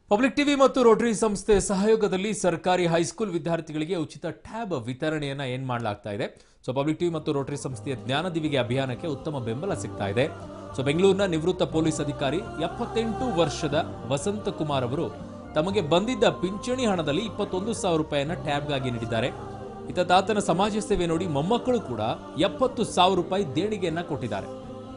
public TV ಮತ್ತು Rotary ಸಂಸ್ಥೆ ಸಹಯೋಗದಲ್ಲಿ ಸರ್ಕಾರಿ ಹೈಸ್ಕೂಲ್ ವಿದ್ಯಾರ್ಥಿಗಳಿಗೆ ಉಚಿತ ಟ್ಯಾಬ್ ವಿತರಣೆಯನ್ನ ಏನ್ ಮಾಡಲಾಗ್ತಾ ಇದೆ ಸೊ ಪಬ್ಲಿಕ್ ಟಿವಿ ಮತ್ತು ರೋಟರಿ ಸಂಸ್ಥೆಯ ಜ್ಞಾನ ದಿವಿಗೆ ಅಭಿಯಾನಕ್ಕೆ ಉತ್ತಮ ಬೆಂಬಲ ಸಿಗ್ತಾ ಇದೆ ಸೊ ಬೆಂಗಳೂರಿನ ನಿವೃತ್ತ ಪೊಲೀಸ್ ಅಧಿಕಾರಿ ಎಪ್ಪತ್ತೆಂಟು ವರ್ಷದ ವಸಂತ ಕುಮಾರ್ ಅವರು ತಮಗೆ ಬಂದಿದ್ದ ಪಿಂಚಣಿ ಹಣದಲ್ಲಿ ಇಪ್ಪತ್ತೊಂದು ಸಾವಿರ ರೂಪಾಯಿಯನ್ನ ಟ್ಯಾಬ್ಗಾಗಿ ನೀಡಿದ್ದಾರೆ ಇತ್ತ ತಾತನ ಸಮಾಜ ಸೇವೆ ನೋಡಿ ಮೊಮ್ಮಕ್ಕಳು ಕೂಡ ಎಪ್ಪತ್ತು ಸಾವಿರ ರೂಪಾಯಿ ದೇಣಿಗೆಯನ್ನ ಕೊಟ್ಟಿದ್ದಾರೆ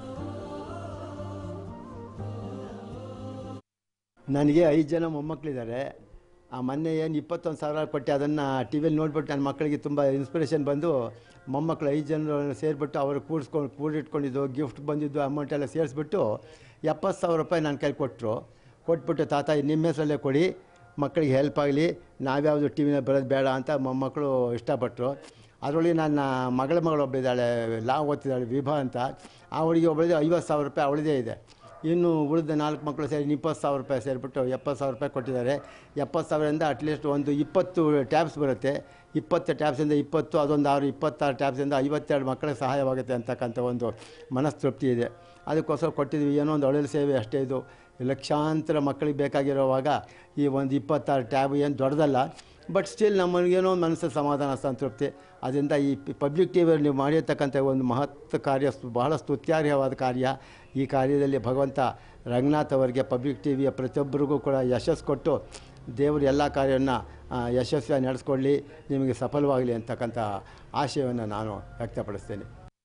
ನನಗೆ ಐದು ಜನ ಮೊಮ್ಮಕ್ಕಳಿದ್ದಾರೆ ಆ ಮೊನ್ನೆ ಏನು ಇಪ್ಪತ್ತೊಂದು ಸಾವಿರ ಕೊಟ್ಟೆ ಅದನ್ನು ಟಿ ವಿಯಲ್ಲಿ ನೋಡ್ಬಿಟ್ಟು ನನ್ನ ಮಕ್ಕಳಿಗೆ ತುಂಬ ಇನ್ಸ್ಪಿರೇಷನ್ ಬಂದು ಮೊಮ್ಮಕ್ಕಳು ಐದು ಜನರು ಸೇರಿಬಿಟ್ಟು ಅವರು ಕೂಡಿಸ್ಕೊಂಡು ಕೂಡಿಟ್ಕೊಂಡಿದ್ದು ಗಿಫ್ಟ್ ಬಂದಿದ್ದು ಅಮೌಂಟ್ ಎಲ್ಲ ಸೇರಿಸ್ಬಿಟ್ಟು ಎಪ್ಪತ್ತು ಸಾವಿರ ರೂಪಾಯಿ ನನ್ನ ಕೈಲಿ ಕೊಟ್ಟರು ಕೊಟ್ಬಿಟ್ಟು ತಾತ ನಿಮ್ಮ ಹೆಸರಲ್ಲೇ ಕೊಡಿ ಮಕ್ಕಳಿಗೆ ಹೆಲ್ಪ್ ಆಗಲಿ ನಾವ್ಯಾವುದು ಟಿ ವಿನ ಬರೋದು ಬೇಡ ಅಂತ ಮೊಮ್ಮಕ್ಕಳು ಇಷ್ಟಪಟ್ಟರು ಅದರೊಳಗೆ ನನ್ನ ಮಗಳ ಮಗಳು ಒಬ್ಬಳಿದ್ದಾಳೆ ಲಾ ಓದ್ತಿದ್ದಾಳೆ ವಿಭಾ ಅಂತ ಆ ಹುಡುಗಿ ಒಬ್ಬಳಿದೆ ಐವತ್ತು ಸಾವಿರ ರೂಪಾಯಿ ಅವಳದೇ ಇದೆ ಇನ್ನು ಉಳಿದ ನಾಲ್ಕು ಮಕ್ಕಳು ಸೇರಿ ಇಪ್ಪತ್ತು ಸಾವಿರ ರೂಪಾಯಿ ಸೇರಿಬಿಟ್ಟು ಎಪ್ಪತ್ತು ಸಾವಿರ ರೂಪಾಯಿ ಕೊಟ್ಟಿದ್ದಾರೆ ಎಪ್ಪತ್ತು ಸಾವಿರದಿಂದ ಅಟ್ಲೀಸ್ಟ್ ಒಂದು ಇಪ್ಪತ್ತು ಟ್ಯಾಬ್ಸ್ ಬರುತ್ತೆ ಇಪ್ಪತ್ತು ಟ್ಯಾಬ್ಸಿಂದ ಇಪ್ಪತ್ತು ಅದೊಂದು ಆರು ಇಪ್ಪತ್ತಾರು ಟ್ಯಾಬ್ಸಿಂದ ಐವತ್ತೆರಡು ಮಕ್ಕಳಿಗೆ ಸಹಾಯವಾಗುತ್ತೆ ಅಂತಕ್ಕಂಥ ಒಂದು ಮನಸ್ತೃಪ್ತಿ ಇದೆ ಅದಕ್ಕೋಸ್ಕರ ಕೊಟ್ಟಿದ್ವಿ ಏನೋ ಒಂದು ಒಳ್ಳೆಯ ಸೇವೆ ಅಷ್ಟೇ ಇದು ಲಕ್ಷಾಂತರ ಮಕ್ಕಳಿಗೆ ಬೇಕಾಗಿರೋವಾಗ ಈ ಒಂದು ಇಪ್ಪತ್ತಾರು ಟ್ಯಾಬ್ ಏನು ದೊಡ್ಡದಲ್ಲ ಬಟ್ ಸ್ಟಿಲ್ ನಮಗೇನೋ ಒಂದು ಮನಸ್ಸು ಸಮಾಧಾನ ಸಂತೃಪ್ತಿ ಅದರಿಂದ ಈ ಪಬ್ಲಿಕ್ ಟಿ ವಿಯಲ್ಲಿ ನೀವು ಮಾಡಿರ್ತಕ್ಕಂಥ ಒಂದು ಮಹತ್ ಕಾರ್ಯ ಸ್ತು- ಬಹಳ ಸ್ತುತ್ಯಾರ್ಹವಾದ ಕಾರ್ಯ ಈ ಕಾರ್ಯದಲ್ಲಿ ಭಗವಂತ ರಂಗನಾಥ್ ಅವರಿಗೆ ಪಬ್ಲಿಕ್ ಟಿ ವಿಯ ಪ್ರತಿಯೊಬ್ಬರಿಗೂ ಕೂಡ ಯಶಸ್ಸು ಕೊಟ್ಟು ದೇವರು ಎಲ್ಲ ಕಾರ್ಯವನ್ನು ಯಶಸ್ವಿಯಾಗಿ ನಡೆಸ್ಕೊಳ್ಳಿ ನಿಮಗೆ ಸಫಲವಾಗಲಿ ಅಂತಕ್ಕಂಥ ಆಶಯವನ್ನು ನಾನು ವ್ಯಕ್ತಪಡಿಸ್ತೇನೆ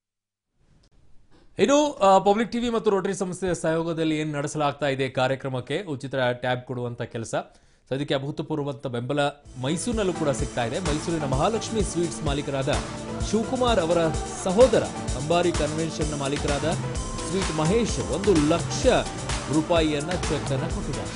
ಇನ್ನು ಆ, ಪಬ್ಲಿಕ್ ಟಿವಿ ಮತ್ತು ರೋಟರಿ ಸಂಸ್ಥೆಯ ಸಹಯೋಗದಲ್ಲಿ ಏನು ನಡೆಸಲಾಗ್ತಾ ಇದೆ ಕಾರ್ಯಕ್ರಮಕ್ಕೆ ಉಚಿತ ಟ್ಯಾಬ್ ಕೊಡುವಂತ ಕೆಲಸ ಸೊ ಇದಕ್ಕೆ ಅಭೂತಪೂರ್ವಂತ ಬೆಂಬಲ ಮೈಸೂರಿನಲ್ಲೂ ಕೂಡ ಸಿಗ್ತಾ ಇದೆ ಮೈಸೂರಿನ ಮಹಾಲಕ್ಷ್ಮಿ ಸ್ವೀಟ್ಸ್ ಮಾಲೀಕರಾದ ಶಿವಕುಮಾರ್ ಅವರ ಸಹೋದರ ಅಂಬಾರಿ ಕನ್ವೆನ್ಷನ್ನ ಮಾಲೀಕರಾದ ಸ್ವೀಟ್ ಮಹೇಶ್ ಒಂದು ಲಕ್ಷ ರೂಪಾಯಿಯನ್ನ ಚೆಕ್ ಅನ್ನ ಕೊಟ್ಟಿದ್ದಾರೆ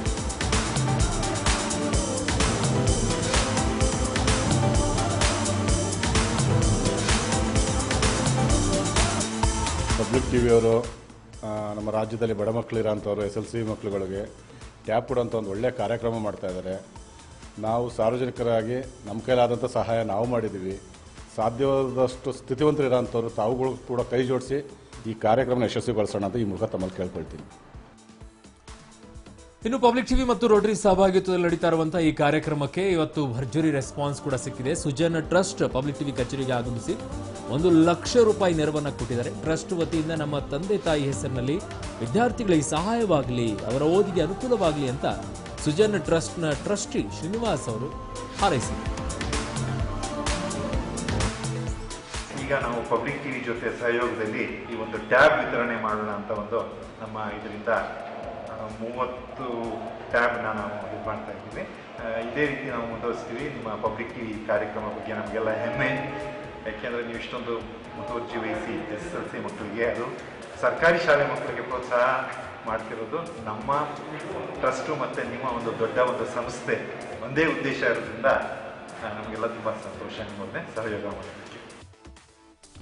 ಪಬ್ಲಿಕ್ ಟಿ ವಿಯವರು ನಮ್ಮ ರಾಜ್ಯದಲ್ಲಿ ಬಡ ಮಕ್ಕಳಿರೋಂಥವ್ರು ಎಸ್ ಎಲ್ ಸಿ ಮಕ್ಕಳುಗಳಿಗೆ ಟ್ಯಾಬ್ ಕೊಡೋಂಥ ಒಂದು ಒಳ್ಳೆಯ ಕಾರ್ಯಕ್ರಮ ಮಾಡ್ತಾ ಇದ್ದಾರೆ ನಾವು ಸಾರ್ವಜನಿಕರಾಗಿ ನಮ್ಮ ಕೈಲಾದಂಥ ಸಹಾಯ ನಾವು ಮಾಡಿದ್ದೀವಿ ಸಾಧ್ಯವಾದಷ್ಟು ಸ್ಥಿತಿವಂತರಿರೋಂಥವ್ರು ತಾವುಗಳು ಕೂಡ ಕೈ ಜೋಡಿಸಿ ಈ ಕಾರ್ಯಕ್ರಮನ ಯಶಸ್ವಿಗೊಳಿಸೋಣ ಅಂತ ಈ ಮೂಲಕ ತಮ್ಮಲ್ಲಿ ಕೇಳ್ಕೊಳ್ತೀನಿ ಇನ್ನು ಪಬ್ಲಿಕ್ ಟಿವಿ ಮತ್ತು ರೋಟರಿ ಸಹಭಾಗಿತ್ವದಲ್ಲಿ ನಡೀತಾ ಇರುವಂತಹ ಈ ಕಾರ್ಯಕ್ರಮಕ್ಕೆ ಇವತ್ತು ಭರ್ಜರಿ ರೆಸ್ಪಾನ್ಸ್ ಕೂಡ ಸಿಕ್ಕಿದೆ ಸುಜನ್ ಟ್ರಸ್ಟ್ ಪಬ್ಲಿಕ್ ಟಿವಿ ಕಚೇರಿಗೆ ಆಗಮಿಸಿ ಒಂದು ಲಕ್ಷ ರೂಪಾಯಿ ನೆರವನ್ನ ಕೊಟ್ಟಿದ್ದಾರೆ ಟ್ರಸ್ಟ್ ವತಿಯಿಂದ ನಮ್ಮ ತಂದೆ ತಾಯಿ ಹೆಸರಿನಲ್ಲಿ ವಿದ್ಯಾರ್ಥಿಗಳಿಗೆ ಸಹಾಯವಾಗಲಿ ಅವರ ಓದಿಗೆ ಅನುಕೂಲವಾಗಲಿ ಅಂತ ಸುಜನ್ ಟ್ರಸ್ಟ್ನ ಟ್ರಸ್ಟಿ ಶ್ರೀನಿವಾಸ್ ಅವರು ಹಾರೈಸಿದ್ದಾರೆ ಈಗ ನಾವು ಪಬ್ಲಿಕ್ ಟಿವಿ ಜೊತೆ ಸಹಯೋಗದಲ್ಲಿ ಈ ಒಂದು ಟ್ಯಾಬ್ ವಿತರಣೆ ಮಾಡೋಣ ಅಂತ ಒಂದು ನಮ್ಮ ಇದರಿಂದ ಆ, ಮೂವತ್ತು ಟ್ಯಾಬ್ನ ನಾವು ಇದು ಮಾಡ್ತಾ ಇದ್ದೀವಿ ಆ, ಇದೇ ರೀತಿ ನಾವು ಮುಂದುವರಿಸ್ತೀವಿ ನಿಮ್ಮ ಪಬ್ಲಿಕ್ ಟಿವಿ ಕಾರ್ಯಕ್ರಮ ಬಗ್ಗೆ ನಮಗೆಲ್ಲ ಹೆಮ್ಮೆ ಯಾಕೆಂದರೆ ನೀವು ಇಷ್ಟೊಂದು ಮುತುವರ್ಜಿ ವಹಿಸಿ ಎಸ್ ಎಸ್ ಎಲ್ ಸಿ ಮಕ್ಕಳಿಗೆ ಅದು ಸರ್ಕಾರಿ ಶಾಲೆ ಮಕ್ಕಳಿಗೆ ಪ್ರೋತ್ಸಾಹ ಮಾಡ್ತಿರೋದು ನಮ್ಮ ಟ್ರಸ್ಟು ಮತ್ತು ನಿಮ್ಮ ಒಂದು ದೊಡ್ಡ ಒಂದು ಸಂಸ್ಥೆ ಒಂದೇ ಉದ್ದೇಶ ಇರೋದ್ರಿಂದ ಆ, ನಮಗೆಲ್ಲ ತುಂಬ ಸಂತೋಷ ನಿಮ್ಮ ಜೊತೆ ಸಹಯೋಗ ಮಾಡ್ತೀವಿ